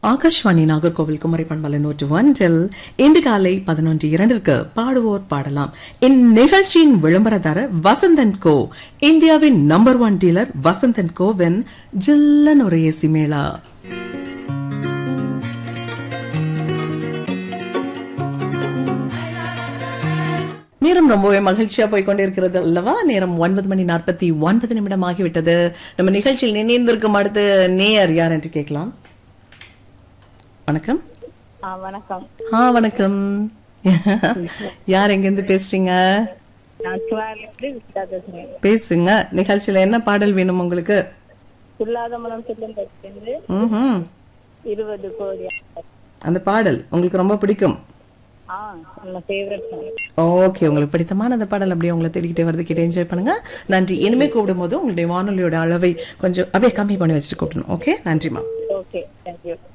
ஆகாஷ்வாணி நாகர்கோவில் குமரி பண்பலை நூற்று ஒன்றில் இன்று காலை பதினொன்று இரண்டிற்கு பாடுவோர் பாடலாம் இந்நிகழ்ச்சியின் விளம்பரதாரர் வசந்தன் கோ இந்தியாவின் நம்பர் ஒன் டீலர் வசந்தன் கோவின் ஜில்லன் ஒரு ஏசி மேளா நேரம் ரொம்பவே மகிழ்ச்சியா போய் கொண்டிருக்கிறது அல்லவா நேரம் ஒன்பது மணி நாற்பத்தி ஒன்பது நிமிடம் ஆகிவிட்டது நம்ம நிகழ்ச்சியில் நினைந்திருக்கும் அடுத்து நேயர் யார் என்று கேட்கலாம் வணக்கம் ஆ வணக்கம் ஆ வணக்கம் யார் எங்கிருந்து பேசுறீங்க நான் சிவாலிருந்து விசிதா பேசுறேன் பேசுங்க நிகழ்ச்சியில என்ன பாடல் வேணும் உங்களுக்கு துல்லாத மனம் சொல்லும் பற்றிருந்து ம்ஹும். இருபது கோடி அந்த பாடல் உங்களுக்கு ரொம்ப பிடிக்கும் ஆ நம்ம ஃபேவரட் சாங் ஓகே உங்களுக்கு பிடித்தமான அந்த பாடல் அப்படியே உங்களை தேடிக்கிட்டே வருது கிட்ட என்ஜாய் பண்ணுங்க நன்றி இனிமே கூப்பிடும் போது உங்களுடைய வானொலியோட அளவை கொஞ்சம் அப்படியே கம்மி பண்ணி வச்சுட்டு கூப்பிடணும் ஓகே நன்றிமா ஓகே தேங்க்யூ